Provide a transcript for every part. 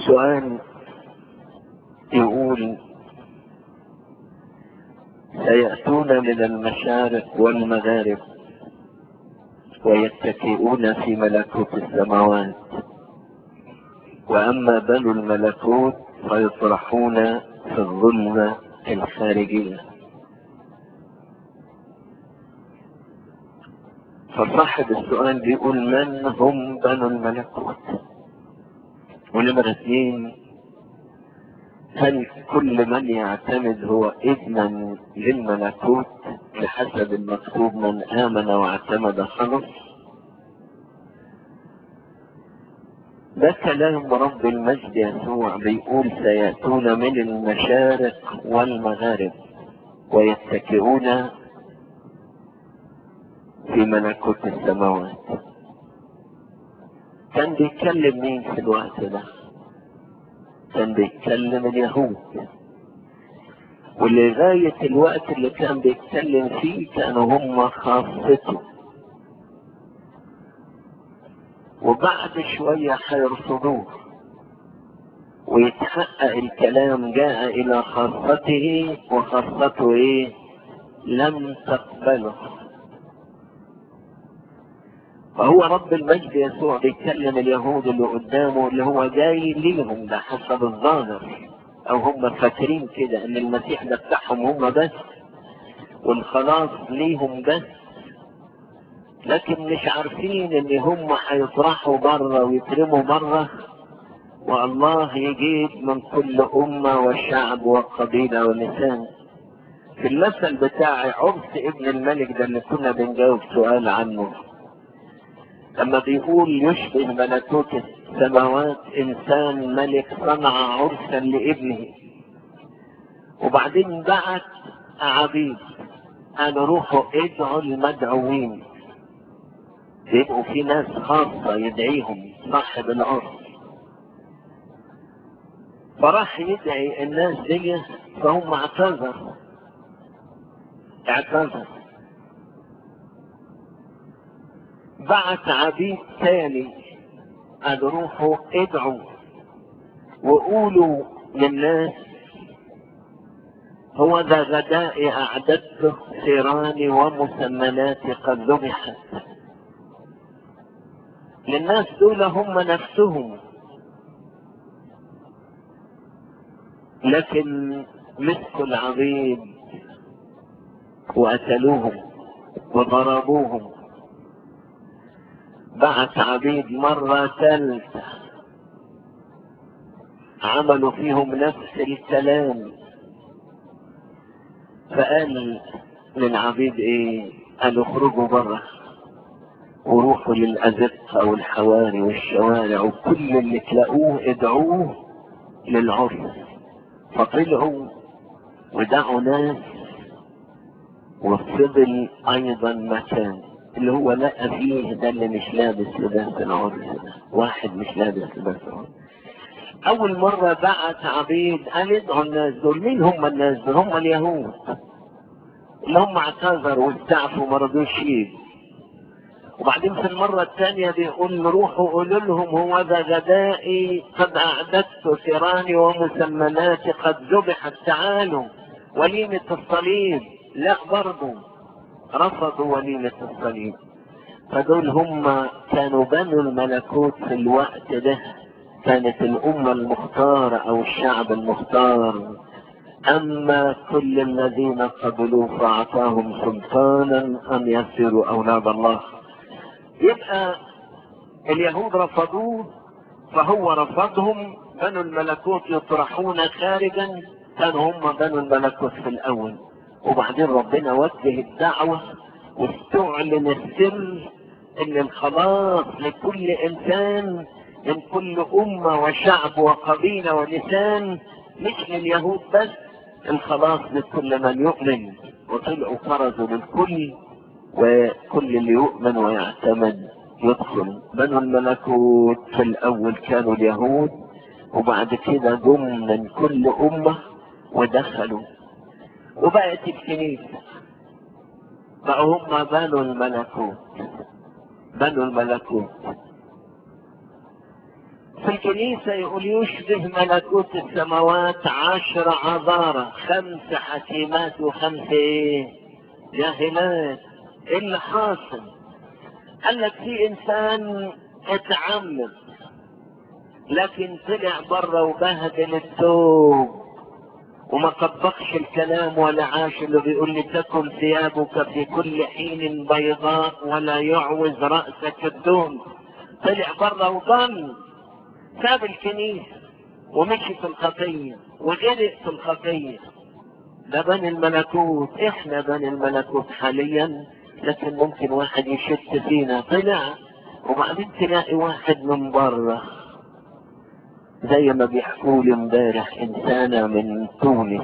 سؤال يقول سيأتون من المشارق والمغارب ويتكئون في ملكوت السماوات وأما بنو الملكوت فيطرحون في الظلمة الخارجية فصاحب السؤال بيقول من هم بنو الملكوت ونمرة اثنين هل كل من يعتمد هو ابنا للملكوت بحسب المكتوب من آمن واعتمد خلص ده كلام رب المجد يسوع بيقول سيأتون من المشارق والمغارب ويتكئون في ملكوت السماوات كان بيتكلم مين في الوقت ده كان بيتكلم اليهود ولغاية الوقت اللي كان بيتكلم فيه كانوا هم خاصته وبعد شوية هيرصدوه ويتحقق الكلام جاء إلى خاصته وخاصته إيه؟ لم تقبله فهو رب المجد يسوع بيتكلم اليهود اللي قدامه اللي هو جاي ليهم ده حسب الظاهر او هم فاكرين كده ان المسيح ده بتاعهم هم بس والخلاص ليهم بس لكن مش عارفين ان هم هيطرحوا بره ويترموا بره والله يجيب من كل امه وشعب وقبيله ولسان في المثل بتاع عرس ابن الملك ده اللي كنا بنجاوب سؤال عنه لما بيقول يشبه ملكوت السماوات انسان ملك صنع عرسا لابنه وبعدين بعت عبيد قالوا روحوا ادعوا المدعوين يبقوا في ناس خاصة يدعيهم صاحب العرس فراح يدعي الناس دي فهم اعتذر اعتذر بعت عبيد ثاني قال روحوا ادعوا وقولوا للناس هو ذا غداء أعددته ثيران ومسمنات قد ذبحت للناس دول هم نفسهم لكن مسكوا العبيد وقتلوهم وضربوهم بعت عبيد مرة ثالثة عملوا فيهم نفس الكلام فقال للعبيد ايه قالوا اخرجوا بره وروحوا للأزقة والحواري والشوارع وكل اللي تلاقوه ادعوه للعرس فطلعوا ودعوا ناس وفضل ايضا مكان اللي هو لقى فيه ده اللي مش لابس لباس العرس ده واحد مش لابس لباس العرس اول مرة بعت عبيد قال ادعوا الناس دول مين هم الناس دول هم اليهود اللي هم اعتذروا واستعفوا وما رضوش يجوا وبعدين في المرة الثانية بيقول روحوا قولوا لهم هو ذا غدائي قد أعددت ثيراني ومسمناتي قد ذبحت تعالوا وليمة الصليب لا برضه رفضوا وليمة الصليب فدول هم كانوا بنو الملكوت في الوقت ده كانت الأمة المختارة أو الشعب المختار أما كل الذين قبلوا فأعطاهم سلطانا أن يصيروا أولاد الله يبقى اليهود رفضوه فهو رفضهم بنو الملكوت يطرحون خارجا كانوا هم بنو الملكوت في الأول وبعدين ربنا وجه الدعوة واستعلن السر ان الخلاص لكل انسان من كل امة وشعب وقبيلة ولسان مش لليهود بس الخلاص لكل من يؤمن وطلعوا فرزوا للكل وكل اللي يؤمن ويعتمد يدخل بنو الملكوت في الاول كانوا اليهود وبعد كده جم من كل امة ودخلوا وبقت الكنيسة بقوا هم بنو الملكوت بنو الملكوت في الكنيسة يقول يشبه ملكوت السماوات عشر عذارة خمس حكيمات وخمس ايه جاهلات ايه اللي حاصل قال لك في انسان اتعمد لكن طلع بره وبهدل الثوب وما طبقش الكلام ولا عاش اللي بيقول لي تكن ثيابك في كل حين بيضاء ولا يعوز رأسك الدون طلع بره وضل ساب الكنيسة ومشي في الخطية وغرق في الخطية ده بني الملكوت احنا بني الملكوت حاليا لكن ممكن واحد يشت فينا طلع وبعدين تلاقي واحد من بره زي ما بيحكوا لي امبارح انسانة من تونس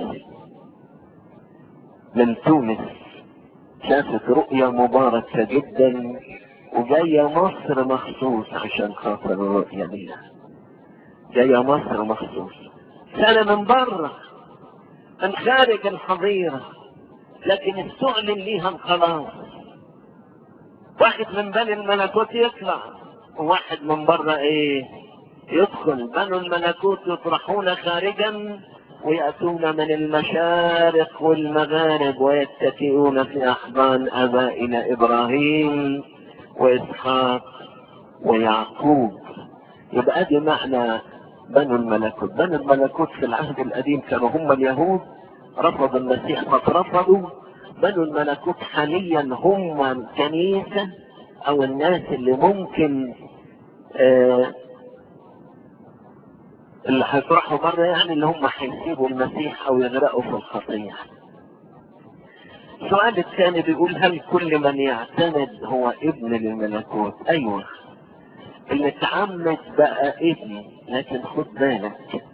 من تونس شافت رؤية مباركة جدا وجاية مصر مخصوص عشان خاطر الرؤية دي جاية مصر مخصوص سنة من بره من خارج الحظيرة لكن استعلن ليها الخلاص واحد من بني الملكوت يطلع وواحد من بره ايه يدخل بنو الملكوت يطرحون خارجا ويأتون من المشارق والمغارب ويتكئون في أحضان آبائنا إبراهيم وإسحاق ويعقوب يبقى دي معنى بنو الملكوت بنو الملكوت في العهد القديم كانوا هم اليهود رفضوا المسيح فاترفضوا بنو الملكوت حاليا هم الكنيسة أو الناس اللي ممكن آه اللي هيطرحوا بره يعني اللي هم هيسيبوا المسيح او يغرقوا في الخطيه. السؤال الثاني بيقول هل كل من يعتمد هو ابن للملكوت؟ ايوه. اللي اتعمد بقى ابن لكن خد بالك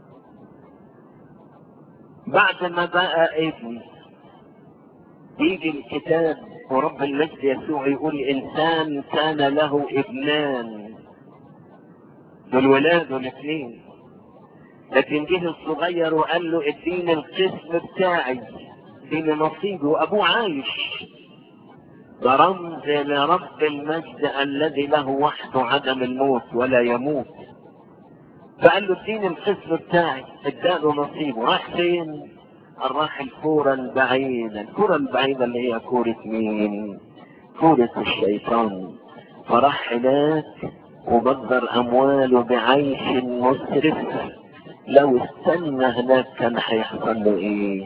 بعد ما بقى ابن يجي الكتاب ورب المجد يسوع يقول انسان كان له ابنان دول ولاده الاثنين لكن جه الصغير وقال له اديني القسم بتاعي اديني نصيبي وابوه عايش ده رمز لرب المجد الذي له وحده عدم الموت ولا يموت فقال له اديني القسم بتاعي اداله نصيبه راح فين؟ راح الكورة البعيدة الكورة البعيدة اللي هي كورة مين؟ كورة الشيطان فراح هناك وبدر أمواله بعيش مسرف لو استنى هناك كان هيحصل له ايه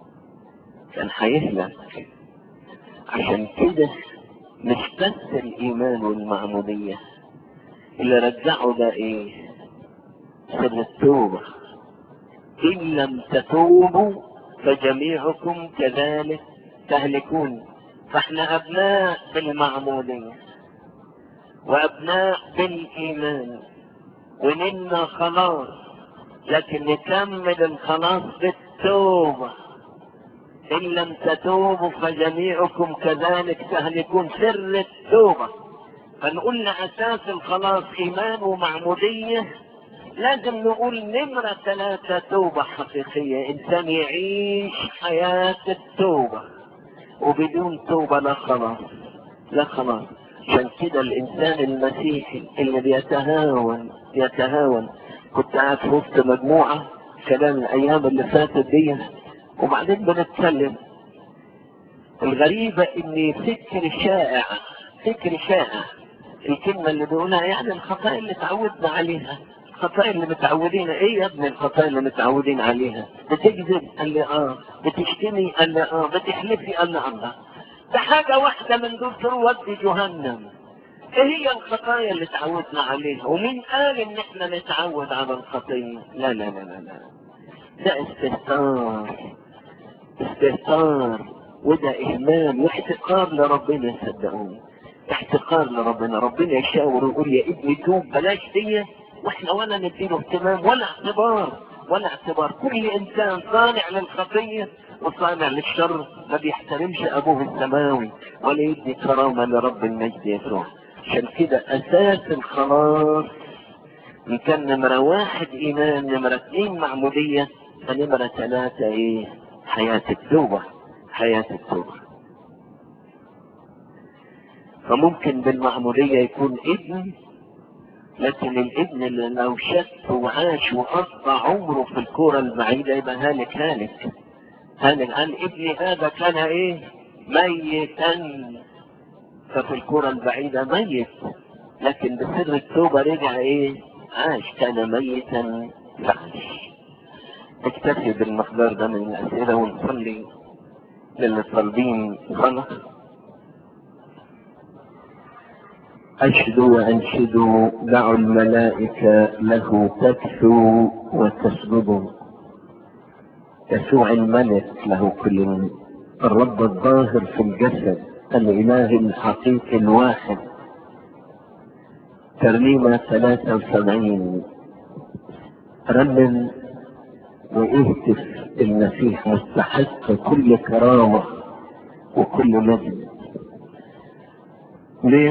كان هيهلك عشان كده مش بس الايمان والمعمودية اللي رجعه ده ايه سر التوبة ان لم تتوبوا فجميعكم كذلك تهلكون فاحنا ابناء بالمعمودية وابناء بالايمان ونلنا خلاص لكن نكمل الخلاص بالتوبة إن لم تتوبوا فجميعكم كذلك تهلكون سر التوبة فنقول أساس الخلاص إيمان ومعمودية لازم نقول نمرة ثلاثة توبة حقيقية إنسان يعيش حياة التوبة وبدون توبة لا خلاص لا خلاص عشان كده الإنسان المسيحي اللي بيتهاون يتهاون كنت قاعد في وسط مجموعة خلال الأيام اللي فاتت دي وبعدين بنتكلم الغريبة إن فكر شائع فكر شائع الكلمة اللي بيقولها يعني الخطايا اللي تعودنا عليها الخطايا اللي متعودين ايه يا ابني الخطايا اللي متعودين عليها بتكذب قال لي اه بتشتمي قال لي اه بتحلفي قال لي الله ده حاجة واحدة من دول تودي جهنم ايه هي الخطايا اللي تعودنا عليها ومين قال ان احنا نتعود على الخطية لا لا لا لا لا ده استهتار استهتار وده اهمال واحتقار لربنا صدقوني احتقار لربنا ربنا يشاور ويقول يا ابني توب بلاش دي واحنا ولا نديله اهتمام ولا اعتبار ولا اعتبار كل انسان صانع للخطيه وصانع للشر ما بيحترمش ابوه السماوي ولا يدي كرامه لرب المجد يسوع عشان كده اساس الخلاص ان كان نمرة واحد ايمان نمرة اثنين معمودية فنمرة ثلاثة ايه حياة التوبة حياة التوبة فممكن بالمعمودية يكون ابن لكن الابن اللي لو شك وعاش وقضى عمره في الكورة البعيدة يبقى هالك هالك هالك قال ابني هذا كان ايه ميتا ففي الكورة البعيدة ميت لكن بسر التوبة رجع ايه عاش كان ميتا فعاش اكتفي بالمقدار ده من الأسئلة ونصلي للي طالبين غلط أشهدوا وأنشدوا دعوا الملائكة له تكثوا وتسجدوا يسوع الملك له كل الرب الظاهر في الجسد الإله الحقيقي الواحد ترنيمة 73 رنم واهتف المسيح مستحق كل كرامة وكل مجد ليه؟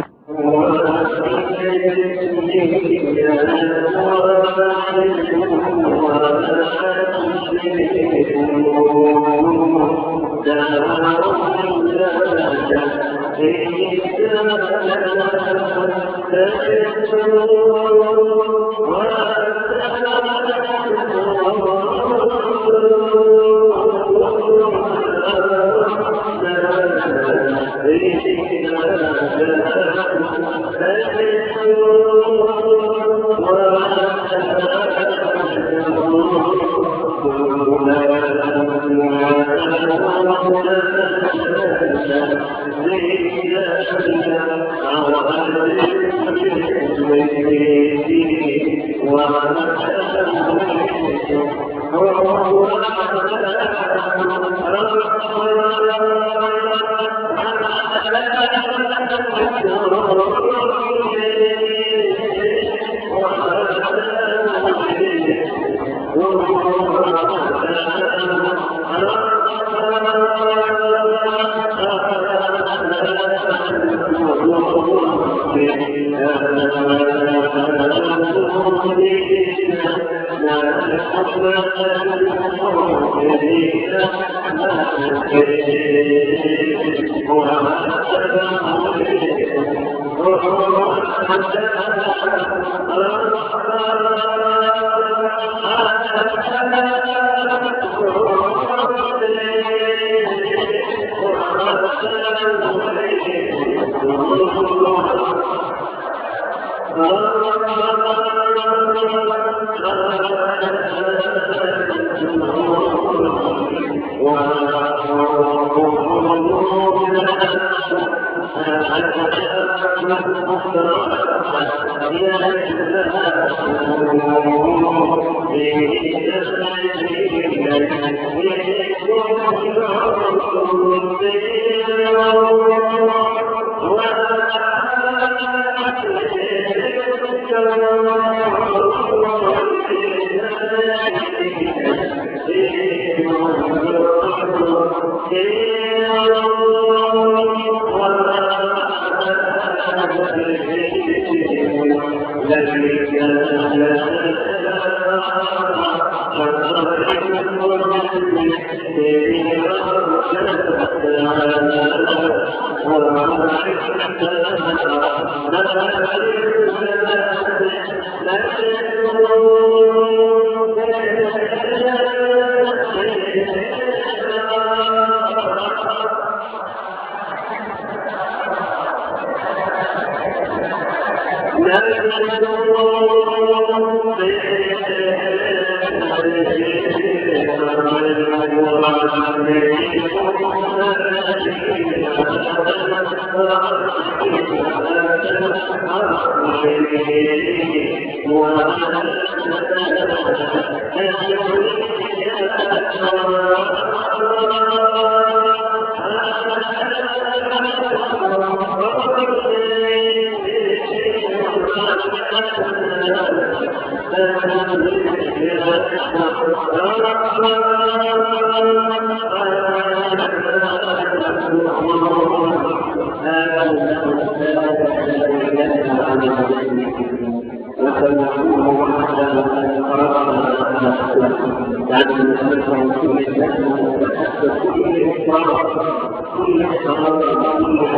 وسلموه وحده لأن الأمر كل لأنه تأسس كل إحترام كل إحترام كل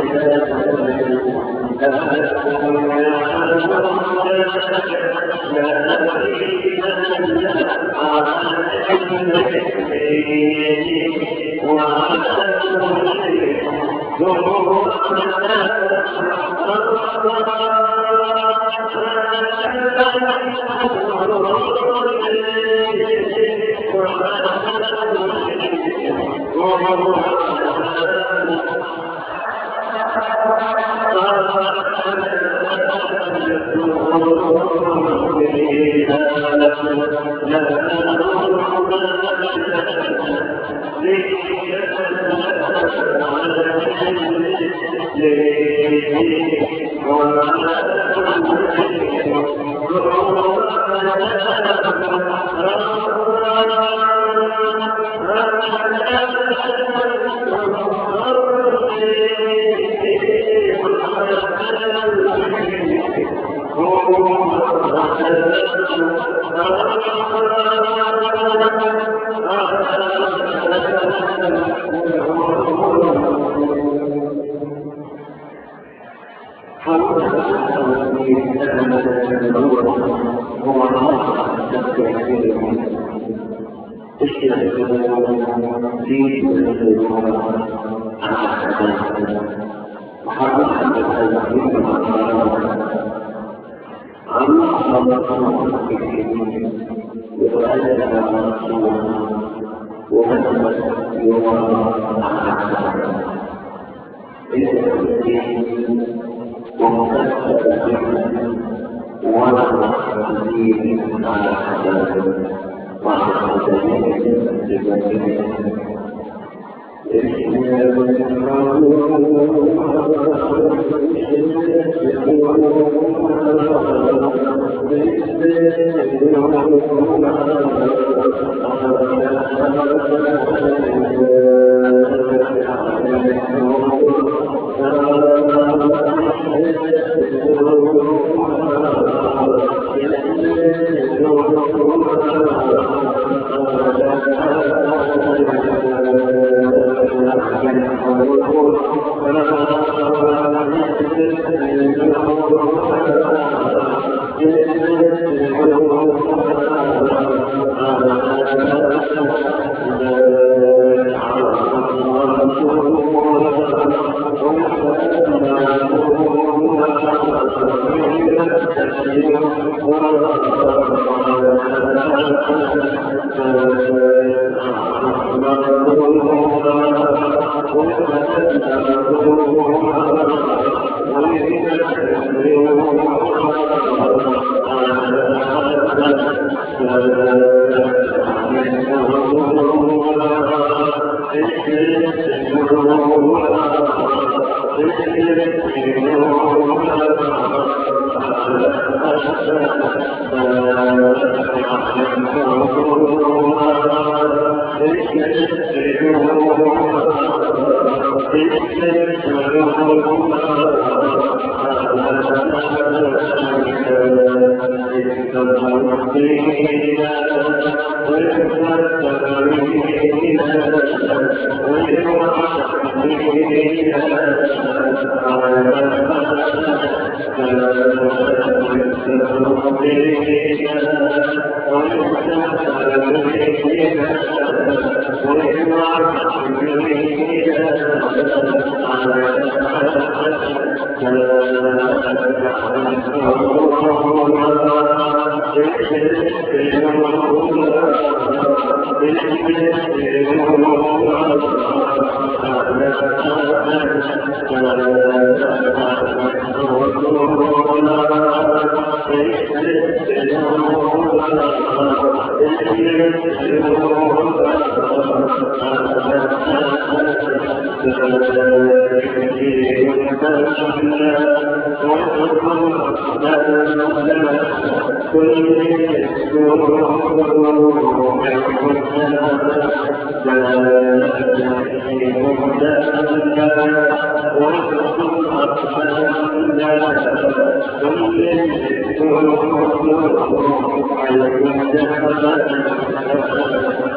Thank you.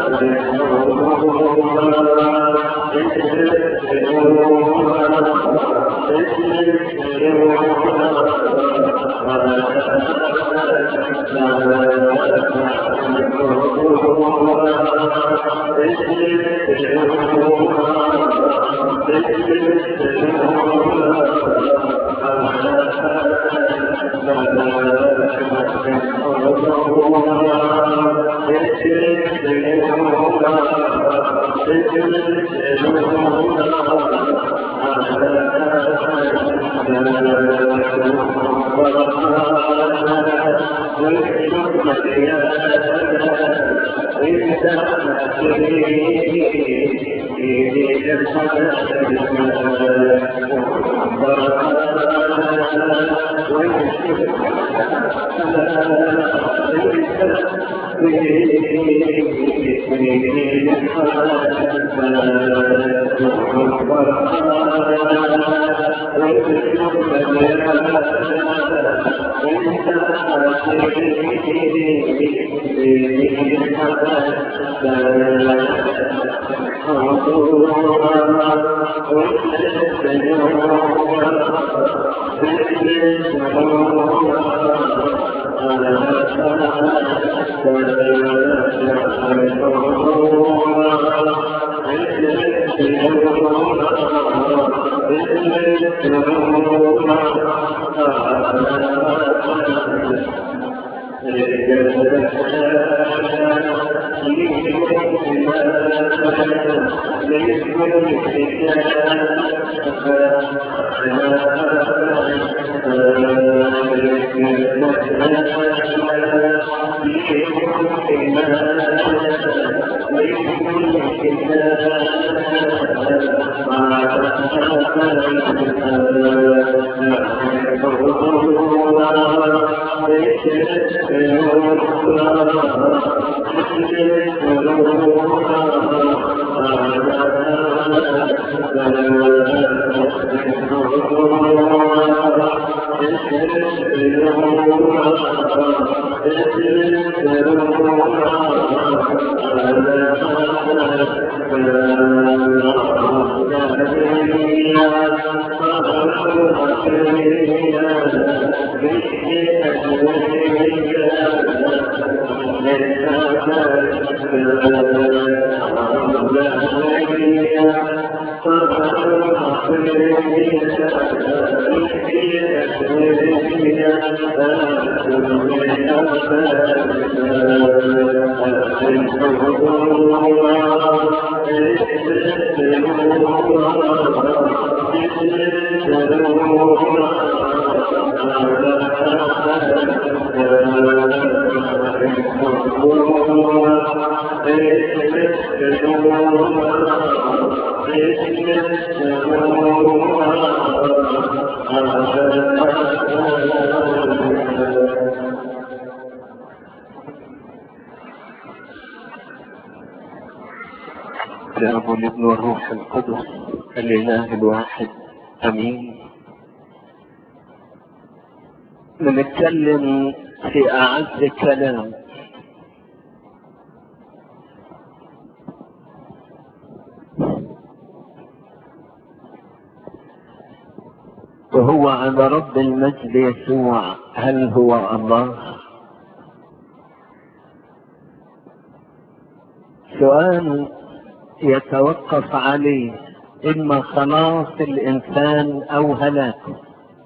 الاب والابن والروح القدس الاله الواحد امين بنتكلم في اعز كلام وهو عن رب المجد يسوع هل هو الله سؤال يتوقف عليه اما خلاص الانسان او هلاكه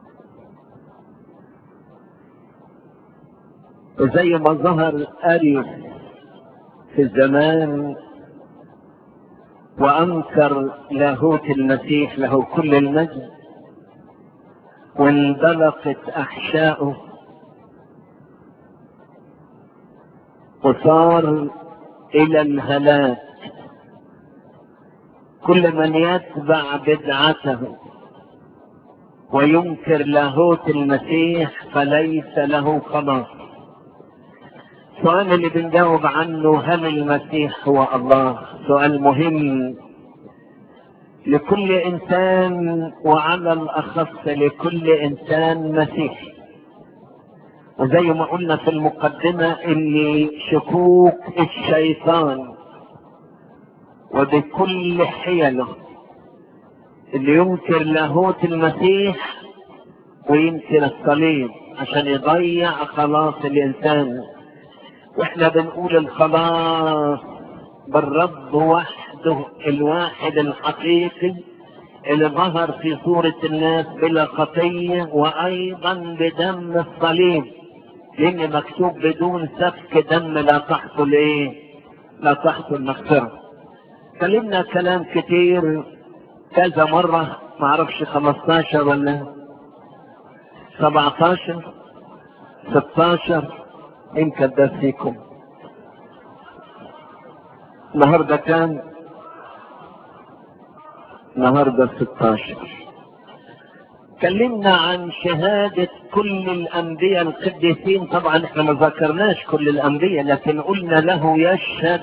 وزي ما ظهر اريس في الزمان وانكر لاهوت المسيح له كل المجد واندلقت احشاؤه وصار الى الهلاك كل من يتبع بدعته وينكر لاهوت المسيح فليس له خلاص السؤال اللي بنجاوب عنه هل المسيح هو الله سؤال مهم لكل انسان وعلى الاخص لكل انسان مسيحي وزي ما قلنا في المقدمة ان شكوك الشيطان وبكل حيله اللي ينكر لاهوت المسيح وينكر الصليب عشان يضيع خلاص الانسان واحنا بنقول الخلاص بالرب وحده الواحد الحقيقي اللي ظهر في صورة الناس بلا خطية وأيضا بدم الصليب لأن مكتوب بدون سفك دم لا تحصل إيه؟ لا تحصل مغفرة. كلمنا كلام كتير كذا مرة ما أعرفش 15 ولا 17 16 يمكن ده فيكم النهارده كان النهارده 16 اتكلمنا عن شهادة كل الأنبياء القديسين طبعا احنا ما ذكرناش كل الأنبياء لكن قلنا له يشهد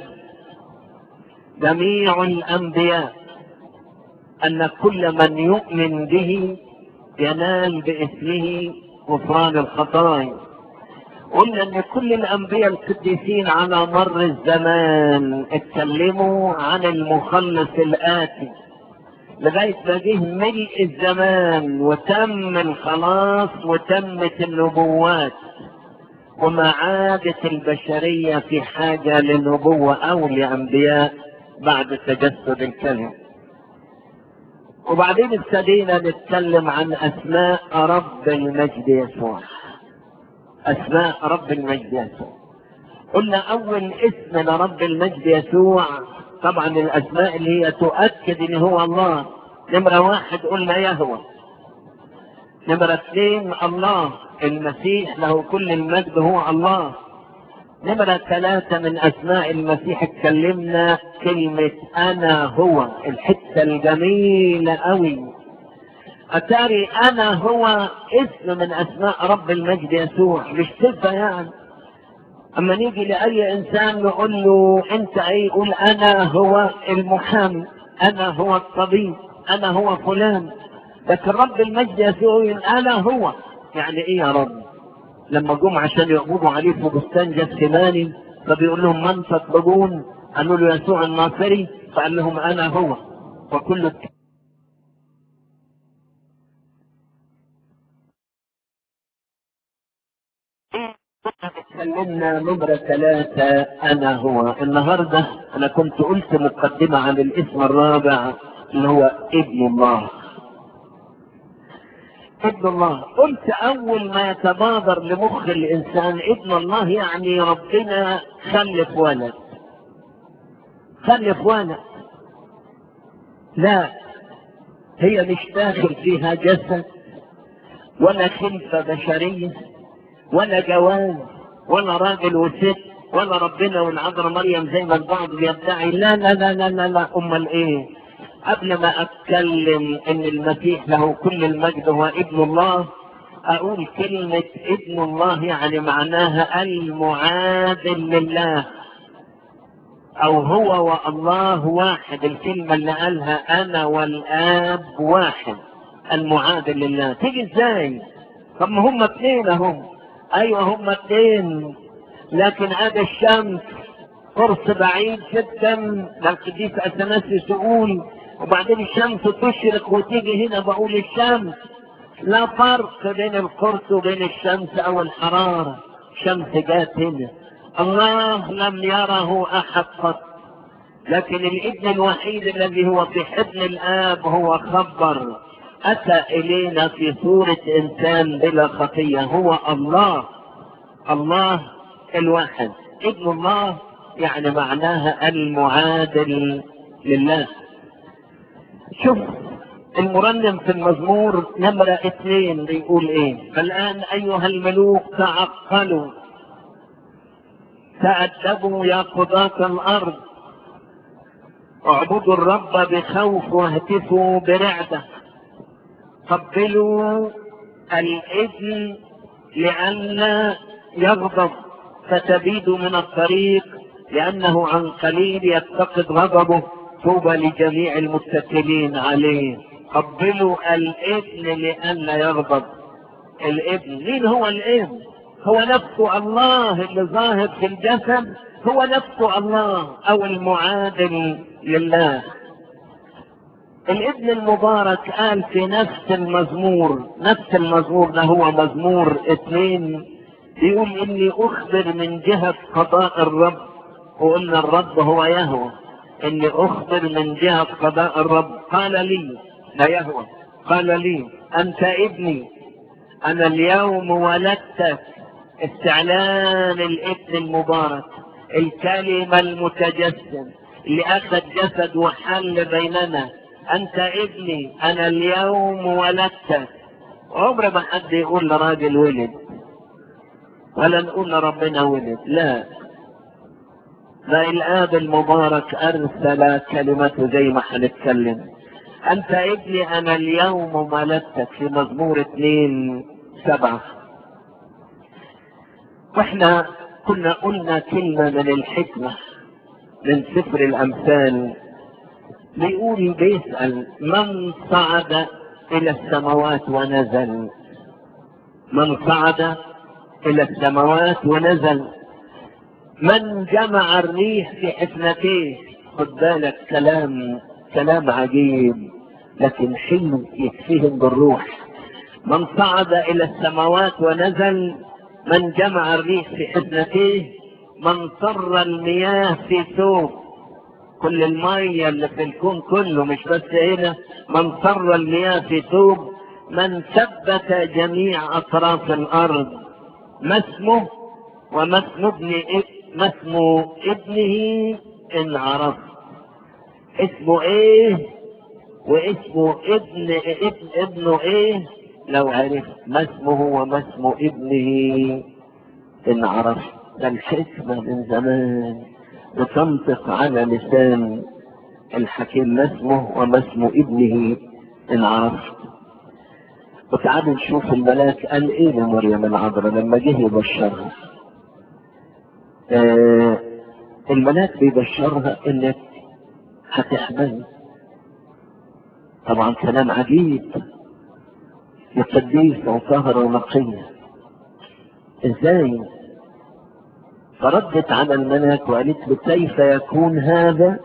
جميع الأنبياء أن كل من يؤمن به ينال باسمه غفران الخطايا قلنا ان كل الانبياء القديسين على مر الزمان اتكلموا عن المخلص الاتي لغايه ما جه ملء الزمان وتم الخلاص وتمت النبوات وما عادت البشريه في حاجه لنبوه او لانبياء بعد تجسد الكلمه وبعدين ابتدينا نتكلم عن اسماء رب المجد يسوع اسماء رب المجد يسوع قلنا اول اسم لرب المجد يسوع طبعا الاسماء اللي هي تؤكد ان هو الله نمرة واحد قلنا يهوى نمرة اثنين الله المسيح له كل المجد هو الله نمرة ثلاثة من أسماء المسيح اتكلمنا كلمة أنا هو الحتة الجميلة أوي أتاري أنا هو اسم من أسماء رب المجد يسوع مش صفة يعني أما نيجي لأي إنسان نقول له أنت إيه يقول أنا هو المحامي أنا هو الطبيب أنا هو فلان لكن رب المجد يسوع يقول أنا هو يعني إيه يا رب لما جم عشان يقبضوا عليه في بستان جثماني فبيقول لهم من تطلبون؟ قالوا له يسوع الناصري فقال لهم انا هو وكل تكلمنا نمرة ثلاثة أنا هو النهاردة أنا كنت قلت مقدمة عن الاسم الرابع اللي هو ابن الله ابن الله قلت اول ما يتبادر لمخ الانسان ابن الله يعني ربنا خلف ولد خلف ولد لا هي مش داخل فيها جسد ولا خلفة بشرية ولا جواز ولا راجل وست ولا ربنا والعذراء مريم زي ما البعض بيدعي لا لا لا لا لا, لا. امال ايه قبل ما اتكلم ان المسيح له كل المجد هو ابن الله اقول كلمة ابن الله يعني معناها المعادل لله او هو والله واحد الكلمة اللي قالها انا والاب واحد المعادل لله تيجي ازاي طب ما هم اثنين اهم ايوه هم اثنين لكن هذا الشمس قرص بعيد جدا ده القديس اثناسيوس يقول وبعدين الشمس تشرق وتيجي هنا بقول الشمس لا فرق بين القرص وبين الشمس او الحرارة الشمس جات هنا الله لم يره احد قط لكن الابن الوحيد الذي هو في حضن الاب هو خبر اتى الينا في صورة انسان بلا خطية هو الله الله الواحد ابن الله يعني معناها المعادل لله شوف المرنم في المزمور نمرة اثنين بيقول ايه فالان ايها الملوك تعقلوا تأدبوا يا قضاة الارض اعبدوا الرب بخوف واهتفوا برعدة قبلوا الاذن لئلا يغضب فتبيدوا من الطريق لانه عن قليل يفتقد غضبه طوبى لجميع المتكلين عليه قبلوا الابن لئلا يغضب الابن مين هو الابن هو نفسه الله اللي ظاهر في الجسد هو نفسه الله او المعادل لله الابن المبارك قال في نفس المزمور نفس المزمور ده هو مزمور اثنين بيقول اني اخبر من جهة قضاء الرب وقلنا الرب هو يهوى اني اخبر من جهة قضاء الرب قال لي لا يهوى قال لي انت ابني انا اليوم ولدتك استعلان الابن المبارك الكلمة المتجسد اللي اخذ جسد وحل بيننا انت ابني انا اليوم ولدتك عمر ما حد يقول لراجل ولد ولا نقول لربنا ولد لا ده الاب المبارك ارسل كلمته زي ما هنتكلم انت ابني انا اليوم ولدتك في مزمور اتنين سبعة واحنا كنا قلنا كلمة من الحكمة من سفر الامثال بيقول بيسأل من صعد الى السماوات ونزل من صعد الى السماوات ونزل من جمع الريح في حفنتيه خد بالك كلام كلام عجيب لكن حلو يكفيهم بالروح من صعد الى السماوات ونزل من جمع الريح في حفنتيه من صر المياه في ثوب كل المية اللي في الكون كله مش بس هنا من صر المياه في ثوب من ثبت جميع اطراف الارض ما اسمه وما اسم ابن ما اسم ابنه ان عرفت اسمه ايه واسمه ابن ابن ابنه ايه لو عرفت ما اسمه وما اسم ابنه ان عرفت ده الحكمة من زمان بتنطق على لسان الحكيم ما اسمه وما اسم ابنه ان عرفت وتعالوا نشوف الملاك قال ايه لمريم العذراء لما جه يبشرها آه الملاك بيبشرها انك هتحمل طبعا كلام عجيب لقديسة وطاهرة ونقية ازاي فردت على الملاك وقالت له كيف يكون هذا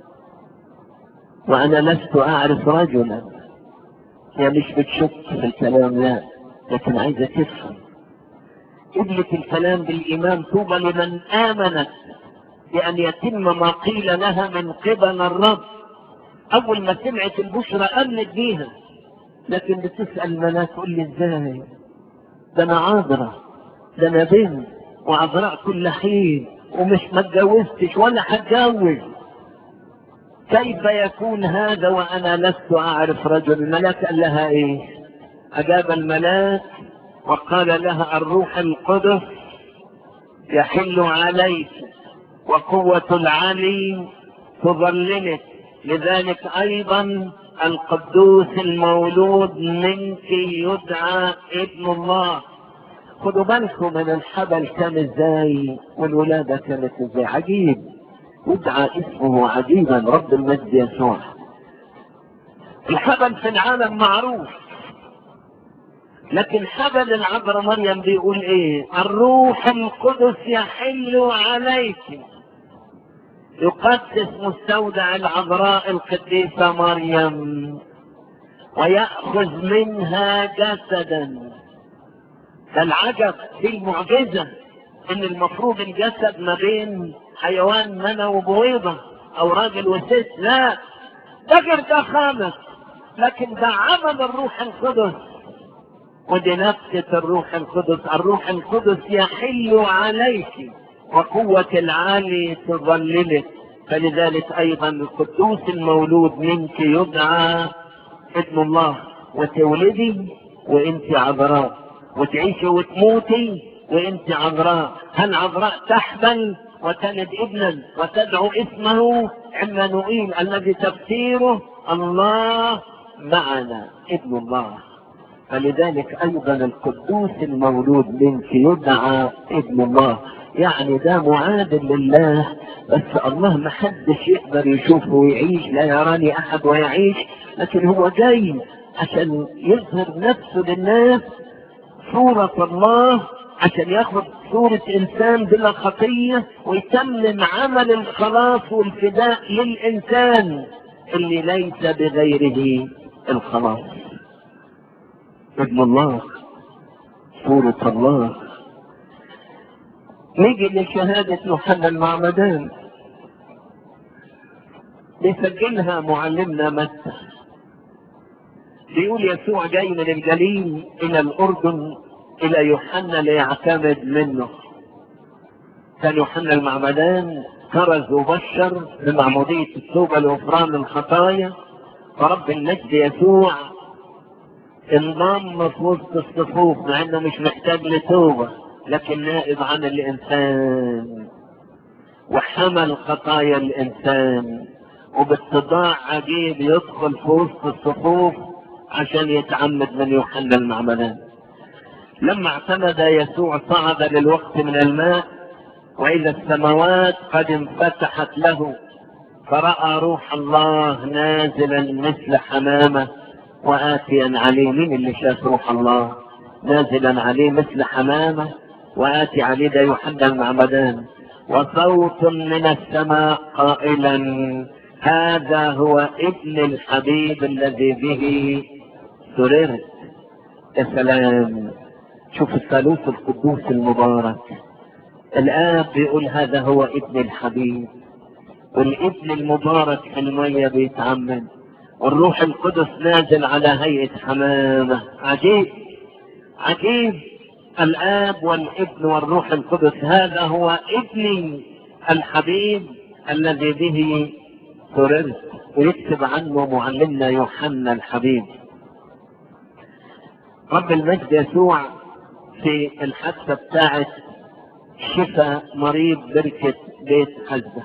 وانا لست اعرف رجلا هي مش بتشك في الكلام لا لكن عايزة تفهم قبلت الكلام بالإيمان طوبى لمن آمنت بأن يتم ما قيل لها من قبل الرب أول ما سمعت البشرى أمنت بيها لكن بتسأل الملاك تقول لي إزاي ده أنا عذرة ده أنا بنت وعذراء كل حين ومش ما اتجوزتش ولا هتجوز كيف يكون هذا وانا لست اعرف رجل الملاك قال لها ايه اجاب الملاك وقال لها الروح القدس يحل عليك وقوة العلي تظللك لذلك ايضا القدوس المولود منك يدعى ابن الله خدوا بالكم من الحبل كان ازاي والولادة كانت ازاي عجيب يدعى اسمه عجيبا رب المجد يسوع الحبل في العالم معروف لكن حبل العذراء مريم بيقول ايه الروح القدس يحل عليك يقدس مستودع العذراء القديسة مريم ويأخذ منها جسدا ده العجب في المعجزة ان المفروض الجسد ما بين حيوان منى وبويضة او راجل وست لا ده غير ده خامس لكن ده عمل الروح القدس ودي نفسة الروح القدس الروح القدس يحل عليك وقوة العالي تظللك فلذلك ايضا القدوس المولود منك يدعى ابن الله وتولدي وانت عذراء وتعيشي وتموتي وانت عذراء هل عذراء تحمل وتلد ابنا وتدعو اسمه عمانوئيل الذي تفسيره الله معنا ابن الله فلذلك ايضا القدوس المولود منك يدعى ابن الله يعني ده معادل لله بس الله ما حدش يقدر يشوفه ويعيش لا يراني احد ويعيش لكن هو جاي عشان يظهر نفسه للناس صورة الله عشان ياخد صورة انسان بلا خطية ويتمم عمل الخلاص والفداء للانسان اللي ليس بغيره الخلاص ابن الله صورة الله نيجي لشهادة يوحنا المعمدان بيسجلها معلمنا متى بيقول يسوع جاي من الجليل الى الاردن الى يوحنا ليعتمد منه كان يوحنا المعمدان كرز وبشر بمعمودية التوبة لغفران الخطايا فرب المجد يسوع انضم في وسط الصفوف مع انه مش محتاج لتوبة لكن نائب عن الانسان وحمل خطايا الانسان وباتضاع عجيب يدخل في وسط الصفوف عشان يتعمد من يوحنا المعمدان لما اعتمد يسوع صعد للوقت من الماء واذا السماوات قد انفتحت له فراى روح الله نازلا مثل حمامه واتيا عليه من اللي شاف روح الله نازلا عليه مثل حمامه واتي عليه ده يوحنا المعمدان وصوت من السماء قائلا هذا هو ابن الحبيب الذي به سررت يا سلام شوف الثالوث القدوس المبارك الآب بيقول هذا هو ابن الحبيب والابن المبارك في المية بيتعمد والروح القدس نازل على هيئة حمامة عجيب عجيب الآب والابن والروح القدس هذا هو ابني الحبيب الذي به سررت ويكتب عنه معلمنا يوحنا الحبيب رب المجد يسوع في الحادثة بتاعت شفى مريض بركة بيت حزة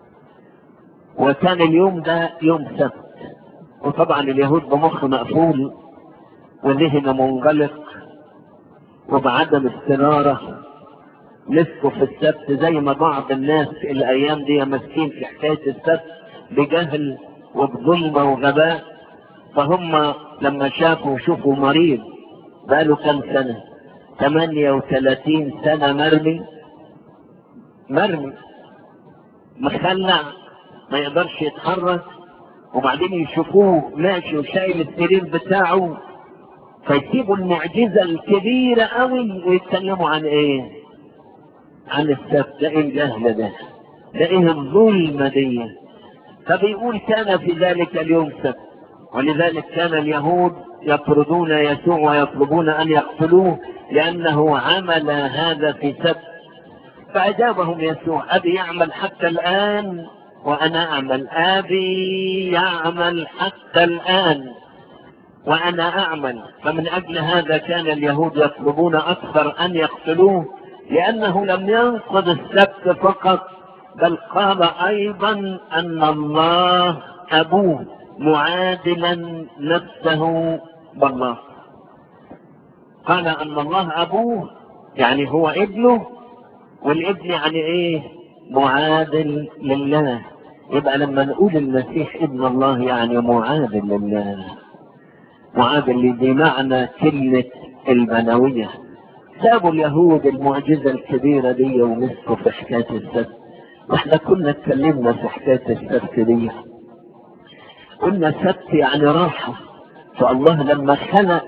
وكان اليوم ده يوم سبت وطبعا اليهود بمخ مقفول وذهن منغلق وبعدم استنارة مسكوا في السبت زي ما بعض الناس الايام دي ماسكين في حكاية السبت بجهل وبظلمة وغباء فهم لما شافوا شوفوا مريض بقاله كم سنة 38 سنة مرمي مرمي مخلع ما يقدرش يتحرك وبعدين يشوفوه ماشي وشايل السرير بتاعه فيسيبوا المعجزة الكبيرة قوي ويتكلموا عن ايه عن السبت ده ايه الجهل ده ده ايه الظلمة دي فبيقول كان في ذلك اليوم سبت ولذلك كان اليهود يطردون يسوع ويطلبون ان يقتلوه لانه عمل هذا في سبت فاجابهم يسوع ابي يعمل حتى الان وانا اعمل ابي يعمل حتى الان وانا اعمل فمن اجل هذا كان اليهود يطلبون اكثر ان يقتلوه لانه لم ينقض السبت فقط بل قال ايضا ان الله ابوه معادلا نفسه بالله قال ان الله ابوه يعني هو ابنه والابن يعني ايه معادل لله يبقى لما نقول المسيح ابن الله يعني معادل لله معادل بمعنى كلمة البنوية سابوا اليهود المعجزة الكبيرة دي ومسكوا في حكاية السبت واحنا كنا اتكلمنا في حكاية السبت دي قلنا سبت يعني راحة فالله لما خلق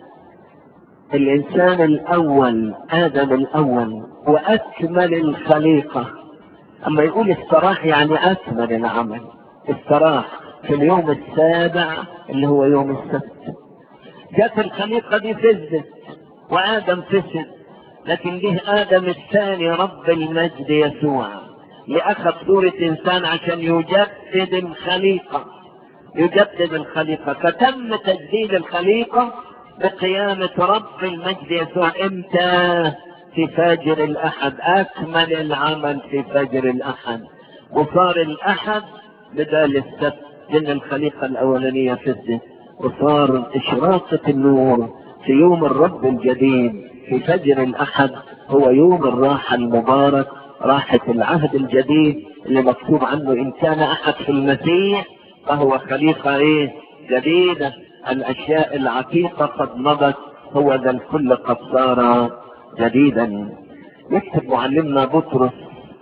الإنسان الأول آدم الأول وأكمل الخليقة أما يقول استراح يعني أكمل العمل استراح في اليوم السابع اللي هو يوم السبت جت الخليقة دي فزت وآدم فسد لكن جه آدم الثاني رب المجد يسوع لأخذ صورة إنسان عشان يجدد الخليقة يجدد الخليقة فتم تجديد الخليقة بقيامة رب المجد يسوع امتى في فجر الأحد أكمل العمل في فجر الأحد وصار الأحد بدال السبت لأن الخليقة الأولانية فسدت وصار إشراقة النور في يوم الرب الجديد في فجر الأحد هو يوم الراحة المبارك راحة العهد الجديد اللي مكتوب عنه إن كان أحد في المسيح فهو خليقة إيه جديدة الأشياء العتيقة قد مضت هو ذا الكل قد صار جديدا يكتب معلمنا بطرس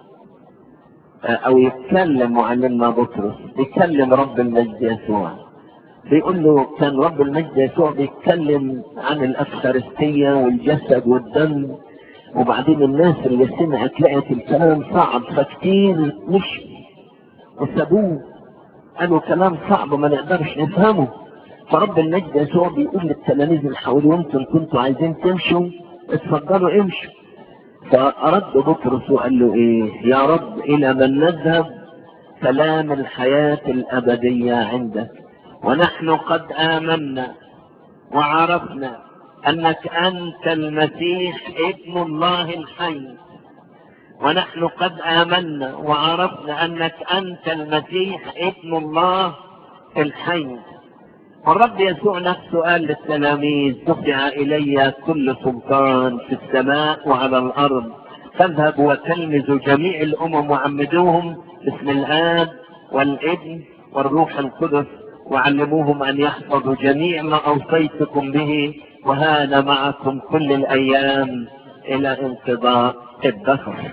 او يتكلم معلمنا بطرس يتكلم رب المجد يسوع بيقول له كان رب المجد يسوع بيتكلم عن الافخارستيه والجسد والدم وبعدين الناس اللي سمعت لقت الكلام صعب فكتير مش وسابوه قالوا كلام صعب ما نقدرش نفهمه فرب المجد يسوع بيقول للتلاميذ اللي حواليه وانتم كنتوا عايزين تمشوا اتفضلوا امشوا فرد بطرس وقال له ايه يا رب الى من نذهب سلام الحياة الابدية عندك ونحن قد امنا وعرفنا انك انت المسيح ابن الله الحي ونحن قد امنا وعرفنا انك انت المسيح ابن الله الحي والرب يسوع نفسه قال للتلاميذ دفع الي كل سلطان في السماء وعلى الارض فاذهبوا وتلمذوا جميع الامم وعمدوهم باسم الاب والابن والروح القدس وعلموهم ان يحفظوا جميع ما اوصيتكم به وهذا معكم كل الايام الى انقضاء الدهر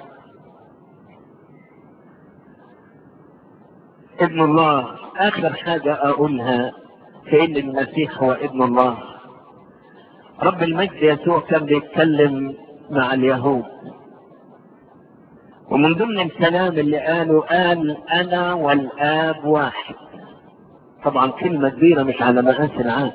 ابن الله اخر حاجه اقولها في ان المسيح هو ابن الله رب المجد يسوع كان بيتكلم مع اليهود ومن ضمن الكلام اللي قاله قال انا والاب واحد طبعا كلمة كبيرة مش على مقاس العقل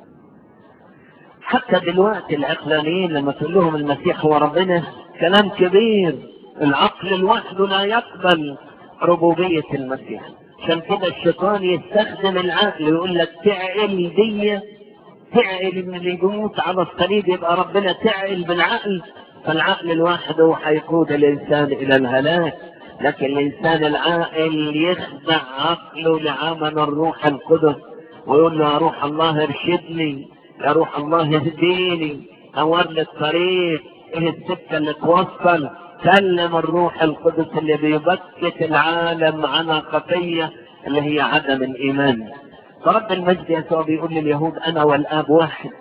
حتى دلوقتي العقلانيين لما تقول لهم المسيح هو ربنا كلام كبير العقل لوحده لا يقبل ربوبية المسيح عشان كده الشيطان يستخدم العقل يقول لك تعقل دي تعقل ان اللي يموت على الصليب يبقى ربنا تعقل بالعقل فالعقل لوحده هيقود الانسان الى الهلاك لكن الانسان العاقل يخدع عقله لعمل الروح القدس ويقول له يا روح الله ارشدني يا روح الله اهديني نورني الطريق ايه السكه اللي توصل كلم الروح القدس اللي بيبكت العالم عن خطيه اللي هي عدم الايمان فرب المجد يسوع بيقول لليهود انا والاب واحد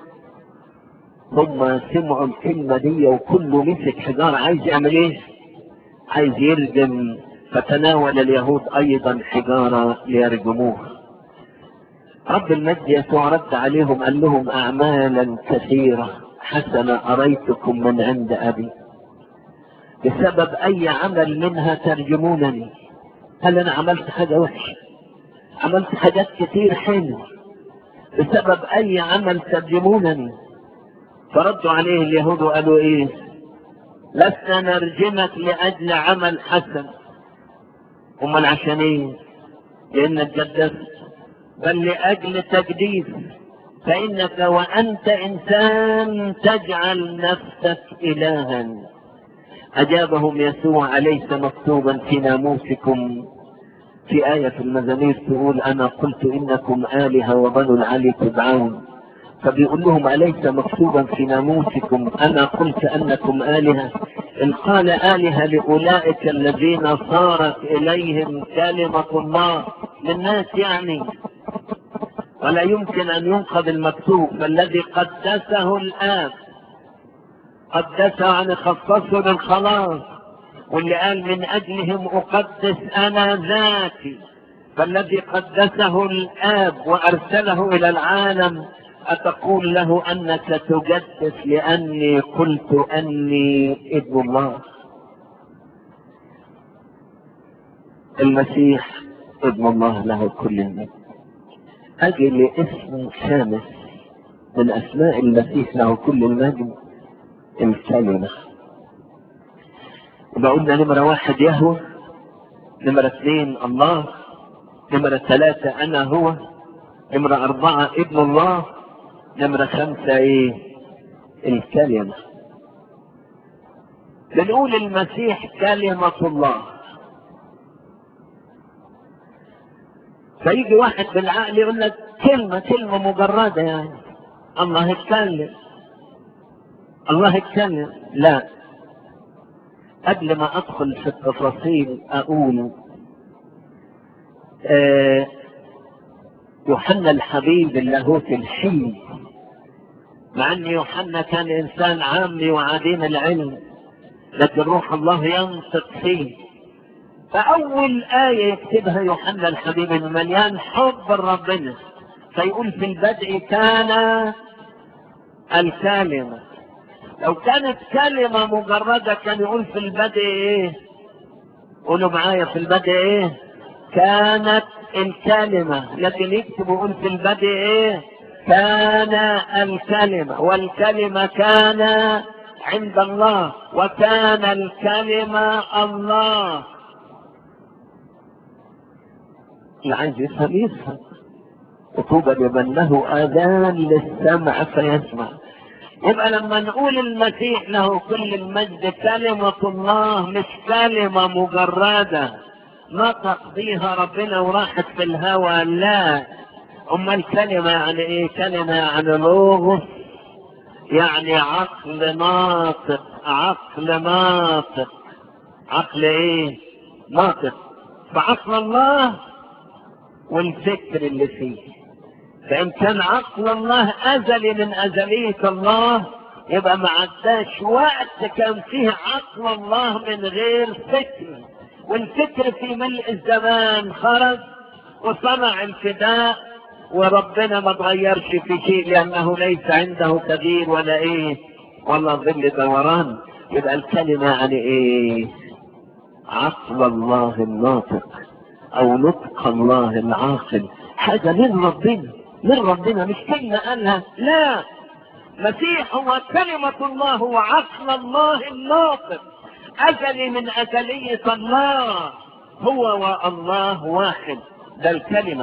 هم سمعوا الكلمه دي وكله مسك حجاره عايز يعمل ايه؟ عايز يرجم فتناول اليهود ايضا حجاره ليرجموه رب المجد يسوع رد عليهم قال لهم اعمالا كثيره حسنه اريتكم من عند ابي بسبب اي عمل منها ترجمونني هل انا عملت حاجه وحشه عملت حاجات كتير حلوه بسبب اي عمل ترجمونني فردوا عليه اليهود وقالوا ايه لسنا نرجمك لاجل عمل حسن امال عشان ايه لانك جددت بل لاجل تجديد فانك وانت انسان تجعل نفسك الها اجابهم يسوع اليس مكتوبا في ناموسكم في آية في المزامير تقول أنا قلت إنكم آلهة وبنو العلي تدعون فبيقول لهم أليس مكتوبا في ناموسكم أنا قلت أنكم آلهة إن قال آلهة لأولئك الذين صارت إليهم كلمة الله للناس يعني ولا يمكن أن ينقض المكتوب فالذي قدسه الآب قدسه يعني خصصه للخلاص واللي قال من أجلهم أقدس أنا ذاتي فالذي قدسه الآب وأرسله إلى العالم أتقول له أنك تجدس لأني قلت أني ابن الله المسيح ابن الله له كل المجد أجي لاسم خامس من أسماء المسيح له كل المجد الكلمة يبقى قلنا نمرة واحد يهوى نمرة اثنين الله نمرة ثلاثة أنا هو نمرة أربعة ابن الله نمرة خمسة إيه الكلمة بنقول المسيح كلمة الله فيجي واحد بالعقل يقول لك كلمة كلمة مجردة يعني الله اتكلم الله اتكلم لا قبل ما ادخل في التفاصيل اقول آه يوحنا الحبيب اللاهوت الحي مع ان يوحنا كان انسان عامي وعديم العلم لكن روح الله ينطق فيه فاول ايه يكتبها يوحنا الحبيب المليان حب ربنا فيقول في البدء كان الكلمه لو كانت كلمه مجرده كان يقول في البدء ايه قولوا معايا في البدء ايه كانت الكلمه لكن يكتب يقول في البدء ايه كان الكلمة والكلمة كان عند الله وكان الكلمة الله اللي عايز يفهم يفهم وطوبى لمن له آذان للسمع فيسمع يبقى لما نقول المسيح له كل المجد كلمة الله مش كلمة مجردة نطق بيها ربنا وراحت في الهوى لا أما الكلمة يعني إيه كلمة يعني لوغوس يعني عقل ناطق عقل ناطق عقل إيه ناطق فعقل الله والفكر اللي فيه فإن كان عقل الله أزلي من أزلية الله يبقى ما عداش وقت كان فيه عقل الله من غير فكر والفكر في ملء الزمان خرج وصنع الفداء وربنا ما تغيرش في شيء لانه ليس عنده كبير ولا ايه ولا ظل دوران يبقى الكلمة يعني ايه عقل الله الناطق او نطق الله العاقل حاجة من ربنا من ربنا مش كلمة قالها لا مسيح هو كلمة الله هو عقل الله الناطق أزلي من أزلية الله هو والله واحد ده الكلمة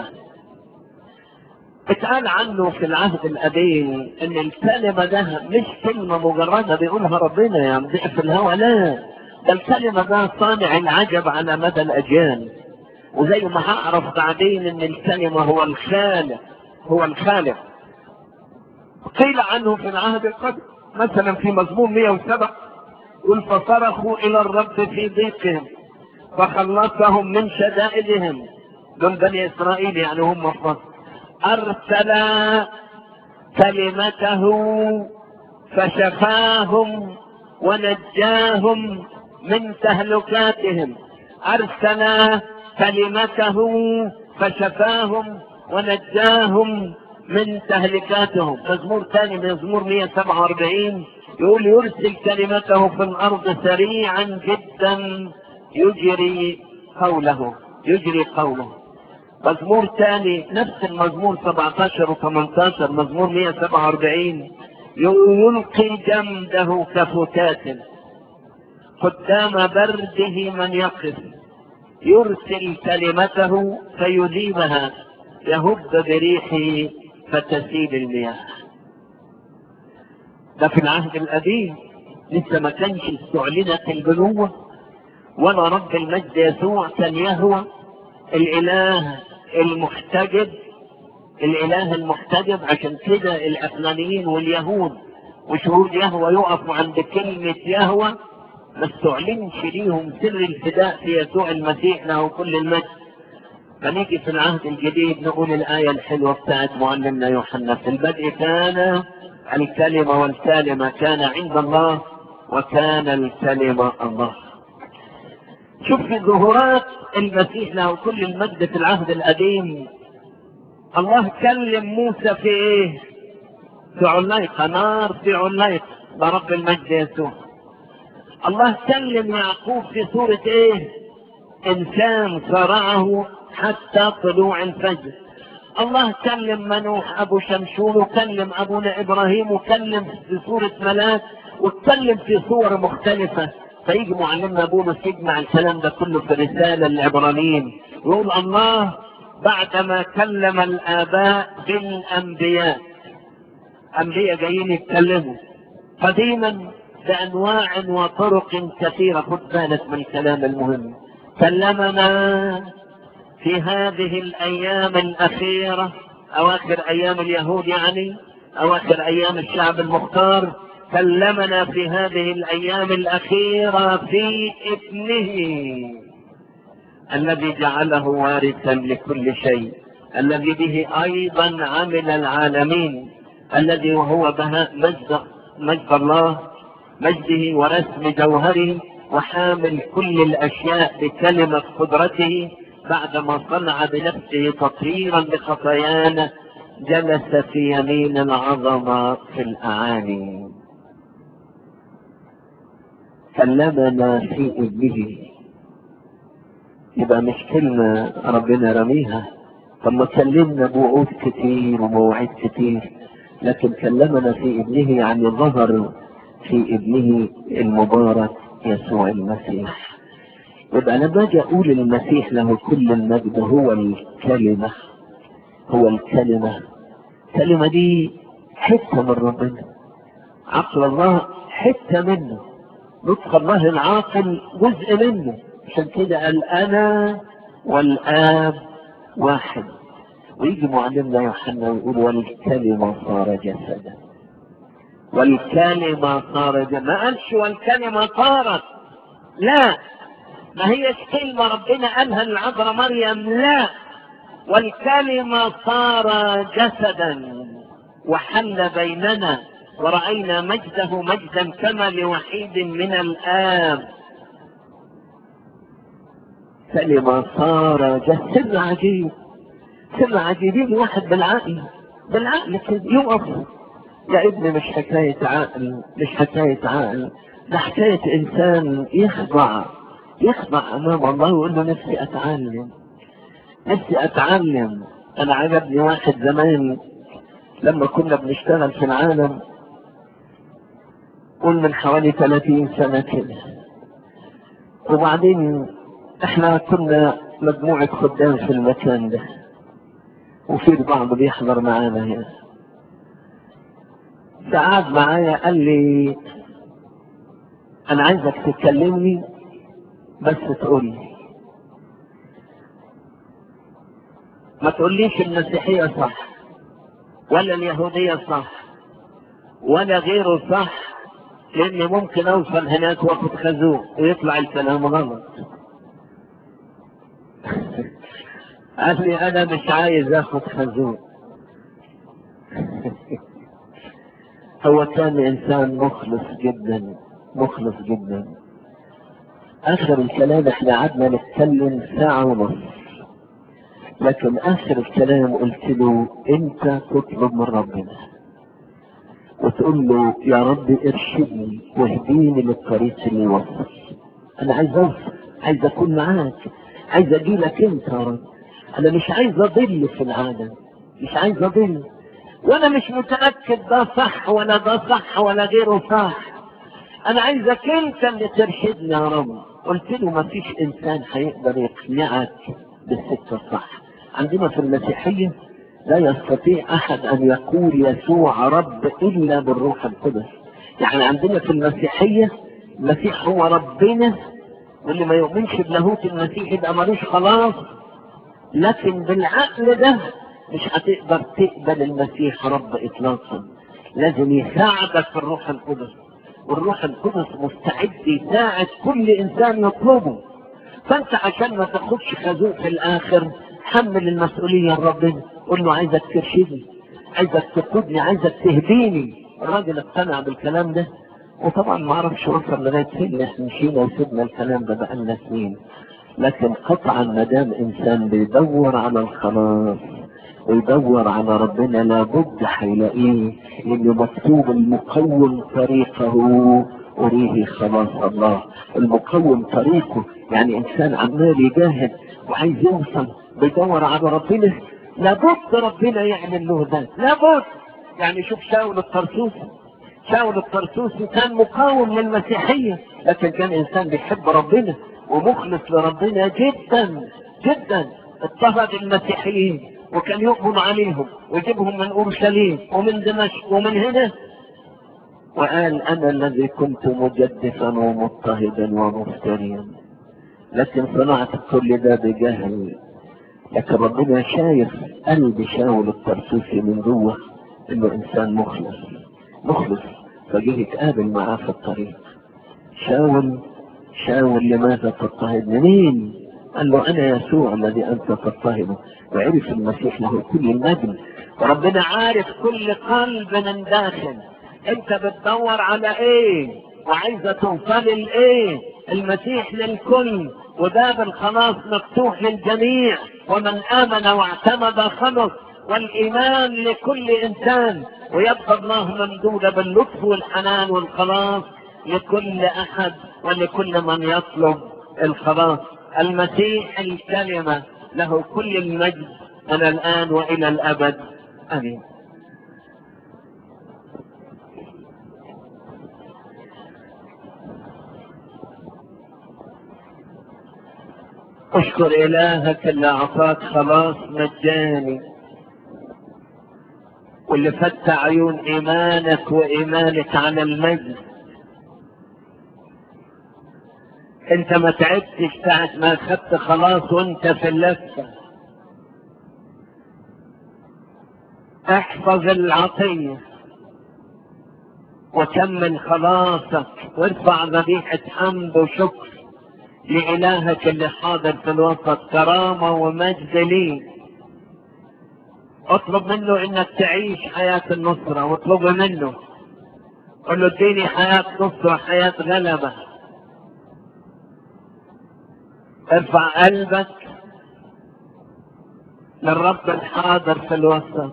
اتقال عنه في العهد القديم ان الكلمة ده مش كلمة مجردة بيقولها ربنا يعني في الهوى لا ده الكلمة ده صانع العجب على مدى الأجيال وزي ما هعرف بعدين ان الكلمة هو الخالق هو الخالق قيل عنه في العهد القديم مثلا في مزمور 107 قل فصرخوا الى الرب في ضيقهم فخلصهم من شدائدهم دول بني اسرائيل يعني هم في مصر ارسل كلمته فشفاهم ونجاهم من تهلكاتهم ارسل كلمته فشفاهم ونجاهم من تهلكاتهم مزمور ثاني مزمور 147 يقول يرسل كلمته في الارض سريعا جدا يجري قوله يجري قوله مزمور ثاني نفس المزمور 17 و 18 مزمور 147 يلقي جمده كفتات قدام برده من يقف يرسل كلمته فيذيبها يهب بريحه فتسيل المياه ده في العهد القديم لسه ما كانش استعلنت البنوة ولا رب المجد يسوع كان يهوى الاله المحتجب الاله المحتجب عشان كده الافغانيين واليهود وشهود يهوى يقفوا عند كلمة يهوى ما استعلنش ليهم سر الفداء في يسوع المسيح له كل المجد فنيجي في العهد الجديد نقول الآية الحلوة بتاعت معلمنا يوحنا في البدء كان الكلمة والكلمة كان عند الله وكان الكلمة الله شوف في ظهورات المسيح له كل المجد في العهد القديم الله كلم موسى في ايه في عليقة نار في عليقة ده رب المجد يسوع الله كلم يعقوب في صورة ايه انسان صرعه حتى طلوع الفجر الله كلم منوح ابو شمشون وكلم ابونا ابراهيم وكلم في صورة ملاك واتكلم في صور مختلفة فيجي معلمنا بولس يجمع الكلام ده كله في رسالة للعبرانيين يقول الله بعدما كلم الآباء بالأنبياء أنبياء جايين يتكلموا قديما بأنواع وطرق كثيرة خد بالك من الكلام المهم كلمنا في هذه الأيام الأخيرة أواخر أيام اليهود يعني أواخر أيام الشعب المختار كلمنا في هذه الأيام الأخيرة في ابنه الذي جعله وارثا لكل شيء الذي به أيضا عمل العالمين الذي وهو بهاء مجد مجد الله مجده ورسم جوهره وحامل كل الاشياء بكلمة قدرته بعدما صنع بنفسه تطهيرا لخطايانا جلس في يمين العظمة في الاعالي كلمنا في ابنه يبقى مش كلمة ربنا رميها طب ما كلمنا بوعود كتير ومواعيد كتير لكن كلمنا في ابنه يعني ظهر في ابنه المبارك يسوع المسيح يبقى انا باجي اقول المسيح له كل المجد هو الكلمة هو الكلمة الكلمة دي حتة من ربنا عقل الله حتة منه نطق الله العاقل جزء منه عشان كده قال انا والاب واحد ويجي معلمنا يوحنا ويقول والكلمة صار جسدا والكلمة صار جسدا ما قالش والكلمة صارت لا ما هيش كلمة ربنا قالها للعذراء مريم لا والكلمة صار جسدا وحل بيننا ورأينا مجده مجدا كما لوحيد من الآب كلمة صار جسد سر عجيب سر عجيب يجي واحد بالعقل بالعقل كده يقف يا ابني مش حكاية عقل مش حكاية عقل ده حكاية إنسان يخضع يخضع أمام الله ويقول له نفسي أتعلم نفسي أتعلم أنا عجبني واحد زمان لما كنا بنشتغل في العالم قول من حوالي 30 سنة كده وبعدين احنا كنا مجموعة خدام في المكان ده وفي البعض بيحضر معانا هنا فقعد معايا قال لي انا عايزك تكلمني بس تقول لي ما تقوليش المسيحية صح ولا اليهودية صح ولا غيره صح لان ممكن اوصل هناك واخد خازوق ويطلع الكلام غلط قال لي انا مش عايز اخد خازوق هو كان انسان مخلص جدا مخلص جدا اخر الكلام احنا قعدنا نتكلم ساعة ونص لكن اخر الكلام قلت له انت تطلب من ربنا وتقول له يا رب ارشدني واهديني للطريق اللي يوصل انا عايز اوصل عايز اكون معاك عايز اجي لك انت يا رب انا مش عايز اضل في العالم مش عايز اضل وانا مش متاكد ده صح ولا ده صح ولا غيره صح انا عايزك انت اللي ترشدني يا رب قلت له ما فيش انسان هيقدر يقنعك بالسكه الصح عندنا في المسيحيه لا يستطيع احد ان يقول يسوع رب الا بالروح القدس يعني عندنا في المسيحيه المسيح هو ربنا واللي ما يؤمنش بلاهوت المسيح يبقى ملوش خلاص لكن بالعقل ده مش هتقدر تقبل المسيح رب اطلاقا لازم يساعدك في الروح القدس والروح القدس مستعد يساعد كل انسان يطلبه فانت عشان ما تاخدش خازوق في الاخر حمل المسؤوليه لربنا قول له عايزك ترشدني عايزك تقودني عايزك تهديني الراجل اقتنع بالكلام ده وطبعا ما اعرفش وصل لغايه فين احنا مشينا وسيبنا الكلام ده بقالنا سنين لكن قطعا ما دام انسان بيدور على الخلاص ويدور على ربنا لابد هيلاقيه لانه مكتوب المقوم طريقه اريه خلاص الله المقوم طريقه يعني انسان عمال يجاهد وعايز يوصل بيدور على ربنا لابد ربنا يعمل له ده لابد يعني شوف شاول الطرسوسي شاول الطرسوسي كان مقاوم للمسيحية لكن كان انسان بيحب ربنا ومخلص لربنا جدا جدا اضطهد المسيحيين وكان يؤمن عليهم ويجيبهم من اورشليم ومن دمشق ومن هنا وقال انا الذي كنت مجدفا ومضطهدا ومفتريا لكن صنعت كل ده بجهل لكن ربنا شايف قلب شاول الطرسوسي من جوه انه انسان مخلص مخلص فجه يتقابل معاه في الطريق شاول شاول لماذا تضطهد منين قال له انا يسوع الذي انت تضطهده وعرف المسيح له كل المجد وربنا عارف كل قلب من داخل انت بتدور على ايه وعايزه توصل لايه المسيح للكل وباب الخلاص مفتوح للجميع ومن امن واعتمد خلص والايمان لكل انسان ويبقى الله ممدود باللطف والحنان والخلاص لكل احد ولكل من يطلب الخلاص المسيح الكلمه له كل المجد من الان والى الابد امين اشكر الهك اللي اعطاك خلاص مجاني واللي فتح عيون ايمانك وايمانك على المجد انت ما تعبتش ساعة ما اخدت خلاص وانت في اللفة احفظ العطية وكمل خلاصك وارفع ذبيحة حمد وشكر لإلهك اللي حاضر في الوسط كرامة ومجد ليه اطلب منه انك تعيش حياة النصرة واطلب منه قل له اديني حياة نصرة حياة غلبة ارفع قلبك للرب الحاضر في الوسط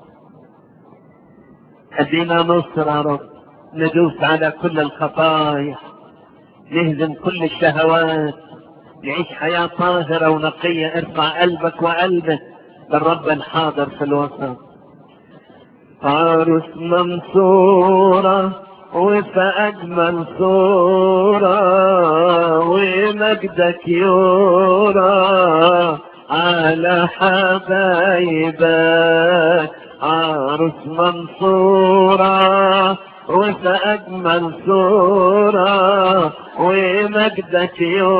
ادينا نصرة يا رب ندوس على كل الخطايا نهزم كل الشهوات نعيش حياة طاهرة ونقية ارفع قلبك وقلبك للرب الحاضر في الوسط عروس منصورة وفي أجمل صورة ومجدك يورى على حبايبك عروس منصورة وفي أجمل صورة ومجدك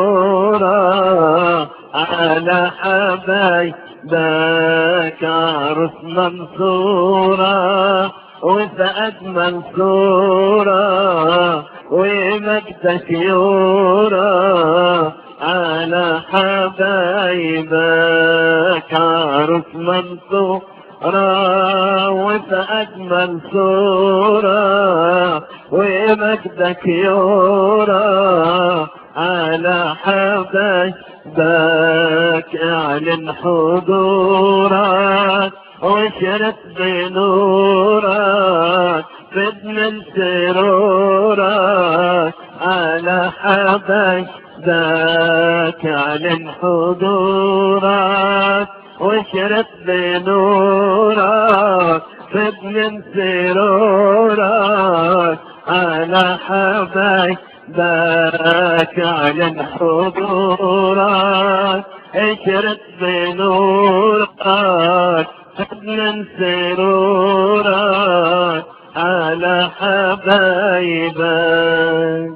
يورى على حبايبك عروس منصورة وفي أجمل صورة ومجدك يورى على حبايبك عروس منصورة وفي أجمل صورة ومجدك يورى على حبايبك اعلن حضورك واشرق بنورك فدن سرورك على حبايبك اعلن حضورك واشرق بنورك فدن سرورك على حبايبك اعلن حضورك اشرق بنورك فضلا سرورك على حبايبك